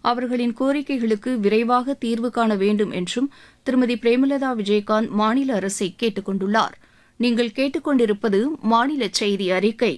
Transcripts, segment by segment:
அவர்களின் கோரிக்கைகளுக்கு விரைவாக தீர்வு காண வேண்டும் என்றும் திருமதி பிரேமலதா விஜயகாந்த் மாநில அரசை கேட்டுக் கொண்டுள்ளார் நீங்கள் கேட்டுக்கொண்டிருப்பது மாநில செய்தி அறிக்கை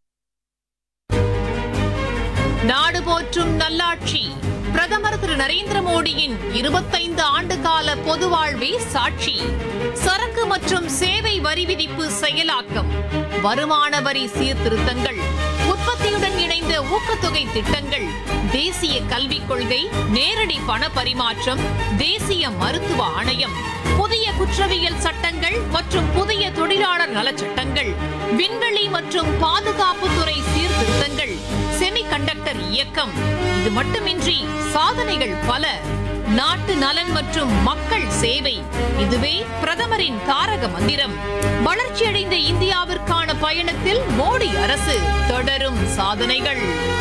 நாடு போற்றும் நல்லாட்சி பிரதமர் திரு நரேந்திர மோடியின் இருபத்தைந்து ஆண்டு கால பொது வாழ்வே சாட்சி சரக்கு மற்றும் சேவை வரி விதிப்பு செயலாக்கம் வருமான வரி சீர்திருத்தங்கள் உற்பத்தியுடன் இணைந்த ஊக்கத்தொகை திட்டங்கள் தேசிய கல்விக் கொள்கை நேரடி பண பரிமாற்றம் தேசிய மருத்துவ ஆணையம் புதிய குற்றவியல் சட்டங்கள் மற்றும் புதிய தொழிலாளர் நலச் சட்டங்கள் விண்வெளி மற்றும் பாதுகாப்புத்துறை சீர்திருத்தங்கள் செமிகண்டக்டர் இயக்கம் இது மட்டுமின்றி சாதனைகள் பல நாட்டு நலன் மற்றும் மக்கள் சேவை இதுவே பிரதமரின் தாரக மந்திரம் வளர்ச்சியடைந்த இந்தியாவிற்கான பயணத்தில் மோடி அரசு தொடரும் சாதனைகள்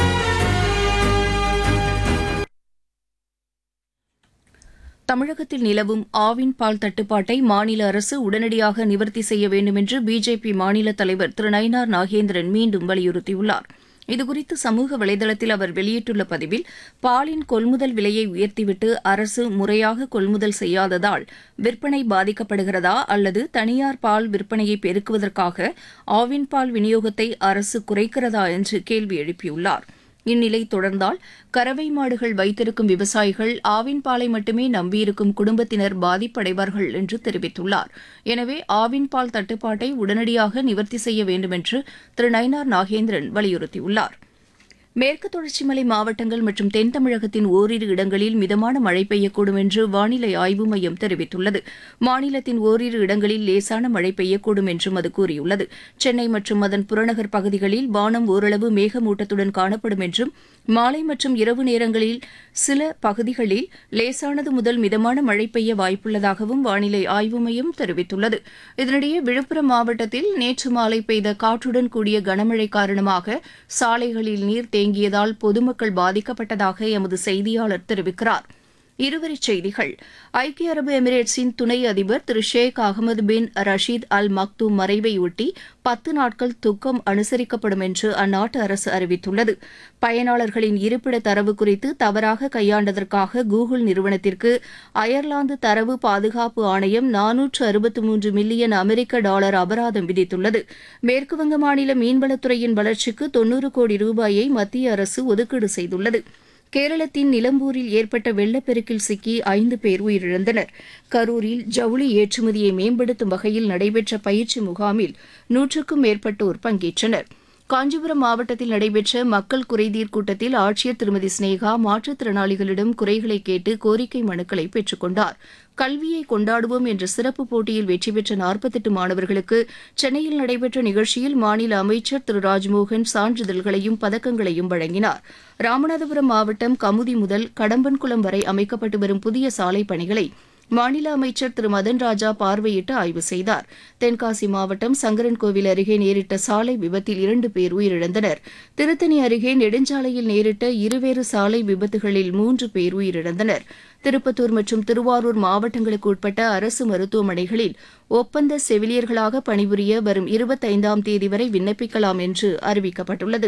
தமிழகத்தில் நிலவும் ஆவின் பால் தட்டுப்பாட்டை மாநில அரசு உடனடியாக நிவர்த்தி செய்ய வேண்டும் என்று பிஜேபி மாநில தலைவர் திரு நயினார் நாகேந்திரன் மீண்டும் வலியுறுத்தியுள்ளார் இதுகுறித்து சமூக வலைதளத்தில் அவர் வெளியிட்டுள்ள பதிவில் பாலின் கொள்முதல் விலையை உயர்த்திவிட்டு அரசு முறையாக கொள்முதல் செய்யாததால் விற்பனை பாதிக்கப்படுகிறதா அல்லது தனியார் பால் விற்பனையை பெருக்குவதற்காக ஆவின் பால் விநியோகத்தை அரசு குறைக்கிறதா என்று கேள்வி எழுப்பியுள்ளார் இந்நிலை தொடர்ந்தால் கறவை மாடுகள் வைத்திருக்கும் விவசாயிகள் ஆவின் பாலை மட்டுமே நம்பியிருக்கும் குடும்பத்தினர் பாதிப்படைவார்கள் என்று தெரிவித்துள்ளார் எனவே ஆவின் பால் தட்டுப்பாட்டை உடனடியாக நிவர்த்தி செய்ய வேண்டும் என்று திரு நயினார் நாகேந்திரன் வலியுறுத்தியுள்ளார் மேற்கு தொடர்ச்சி மலை மாவட்டங்கள் மற்றும் தென் தமிழகத்தின் ஓரிரு இடங்களில் மிதமான மழை பெய்யக்கூடும் என்று வானிலை ஆய்வு மையம் தெரிவித்துள்ளது மாநிலத்தின் ஓரிரு இடங்களில் லேசான மழை பெய்யக்கூடும் என்றும் அது கூறியுள்ளது சென்னை மற்றும் அதன் புறநகர் பகுதிகளில் வானம் ஓரளவு மேகமூட்டத்துடன் காணப்படும் என்றும் மாலை மற்றும் இரவு நேரங்களில் சில பகுதிகளில் லேசானது முதல் மிதமான மழை பெய்ய வாய்ப்புள்ளதாகவும் வானிலை ஆய்வு மையம் தெரிவித்துள்ளது இதனிடையே விழுப்புரம் மாவட்டத்தில் நேற்று மாலை பெய்த காற்றுடன் கூடிய கனமழை காரணமாக சாலைகளில் நீர் தேங்கியதால் பொதுமக்கள் பாதிக்கப்பட்டதாக எமது செய்தியாளர் தெரிவிக்கிறார் இருவரிச் செய்திகள் ஐக்கிய அரபு எமிரேட்ஸின் துணை அதிபர் திரு ஷேக் அகமது பின் ரஷீத் அல் மக்தூம் மறைவையொட்டி பத்து நாட்கள் துக்கம் அனுசரிக்கப்படும் என்று அந்நாட்டு அரசு அறிவித்துள்ளது பயனாளர்களின் இருப்பிட தரவு குறித்து தவறாக கையாண்டதற்காக கூகுள் நிறுவனத்திற்கு அயர்லாந்து தரவு பாதுகாப்பு ஆணையம் நானூற்று அறுபத்து மூன்று மில்லியன் அமெரிக்க டாலர் அபராதம் விதித்துள்ளது மேற்குவங்க மாநில மீன்வளத்துறையின் வளர்ச்சிக்கு தொன்னூறு கோடி ரூபாயை மத்திய அரசு ஒதுக்கீடு செய்துள்ளது கேரளத்தின் நிலம்பூரில் ஏற்பட்ட வெள்ளப்பெருக்கில் சிக்கி ஐந்து பேர் உயிரிழந்தனர் கரூரில் ஜவுளி ஏற்றுமதியை மேம்படுத்தும் வகையில் நடைபெற்ற பயிற்சி முகாமில் நூற்றுக்கும் மேற்பட்டோர் பங்கேற்றனர் காஞ்சிபுரம் மாவட்டத்தில் நடைபெற்ற மக்கள் குறைதீர் கூட்டத்தில் ஆட்சியர் திருமதி ஸ்னேகா மாற்றுத்திறனாளிகளிடம் குறைகளை கேட்டு கோரிக்கை மனுக்களை பெற்றுக் கொண்டார் கல்வியை கொண்டாடுவோம் என்ற சிறப்பு போட்டியில் வெற்றி பெற்ற நாற்பத்தெட்டு மாணவர்களுக்கு சென்னையில் நடைபெற்ற நிகழ்ச்சியில் மாநில அமைச்சர் திரு ராஜ்மோகன் சான்றிதழ்களையும் பதக்கங்களையும் வழங்கினார் ராமநாதபுரம் மாவட்டம் கமுதி முதல் கடம்பன்குளம் வரை அமைக்கப்பட்டு வரும் புதிய சாலை பணிகளை மாநில அமைச்சர் திரு மதன் ராஜா பார்வையிட்டு ஆய்வு செய்தார் தென்காசி மாவட்டம் சங்கரன்கோவில் அருகே நேரிட்ட சாலை விபத்தில் இரண்டு பேர் உயிரிழந்தனர் திருத்தணி அருகே நெடுஞ்சாலையில் நேரிட்ட இருவேறு சாலை விபத்துகளில் மூன்று பேர் உயிரிழந்தனர் திருப்பத்தூர் மற்றும் திருவாரூர் மாவட்டங்களுக்கு உட்பட்ட அரசு மருத்துவமனைகளில் ஒப்பந்த செவிலியர்களாக பணிபுரிய வரும் இருபத்தைந்தாம் தேதி வரை விண்ணப்பிக்கலாம் என்று அறிவிக்கப்பட்டுள்ளது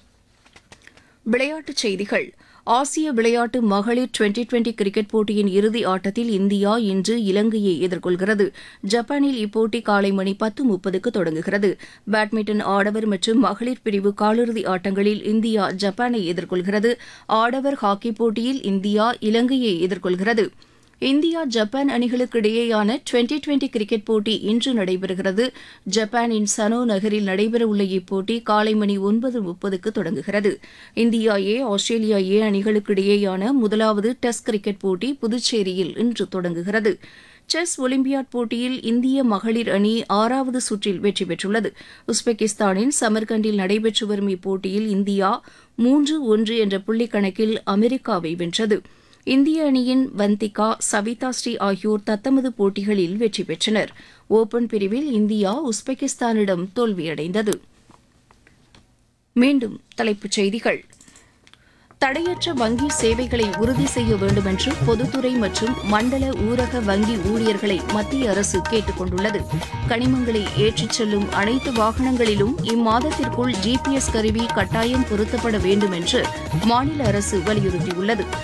விளையாட்டுச் செய்திகள் ஆசிய விளையாட்டு மகளிர் டுவெண்டி டுவெண்டி கிரிக்கெட் போட்டியின் இறுதி ஆட்டத்தில் இந்தியா இன்று இலங்கையை எதிர்கொள்கிறது ஜப்பானில் இப்போட்டி காலை மணி பத்து முப்பதுக்கு தொடங்குகிறது பேட்மிண்டன் ஆடவர் மற்றும் மகளிர் பிரிவு காலிறுதி ஆட்டங்களில் இந்தியா ஜப்பானை எதிர்கொள்கிறது ஆடவர் ஹாக்கி போட்டியில் இந்தியா இலங்கையை எதிர்கொள்கிறது இந்தியா ஜப்பான் அணிகளுக்கு இடையேயான டுவெண்டி டுவெண்டி கிரிக்கெட் போட்டி இன்று நடைபெறுகிறது ஜப்பானின் சனோ நகரில் நடைபெறவுள்ள இப்போட்டி காலை மணி ஒன்பது முப்பதுக்கு தொடங்குகிறது இந்தியா ஏ ஆஸ்திரேலியா ஏ அணிகளுக்கு இடையேயான முதலாவது டெஸ்ட் கிரிக்கெட் போட்டி புதுச்சேரியில் இன்று தொடங்குகிறது செஸ் ஒலிம்பியாட் போட்டியில் இந்திய மகளிர் அணி ஆறாவது சுற்றில் வெற்றி பெற்றுள்ளது உஸ்பெகிஸ்தானின் சமர்கண்டில் நடைபெற்று வரும் இப்போட்டியில் இந்தியா மூன்று ஒன்று என்ற புள்ளி கணக்கில் அமெரிக்காவை வென்றது இந்திய அணியின் வந்திகா சவிதா ஸ்ரீ ஆகியோர் தத்தமது போட்டிகளில் வெற்றி பெற்றனர் ஓபன் பிரிவில் இந்தியா உஸ்பெகிஸ்தானிடம் தோல்வியடைந்தது மீண்டும் தலைப்புச் செய்திகள் தடையற்ற வங்கி சேவைகளை உறுதி செய்ய வேண்டுமென்று பொதுத்துறை மற்றும் மண்டல ஊரக வங்கி ஊழியர்களை மத்திய அரசு கேட்டுக் கொண்டுள்ளது கனிமங்களை ஏற்றிச் செல்லும் அனைத்து வாகனங்களிலும் இம்மாதத்திற்குள் ஜிபிஎஸ் கருவி கட்டாயம் பொருத்தப்பட வேண்டும் என்று மாநில அரசு வலியுறுத்தியுள்ளது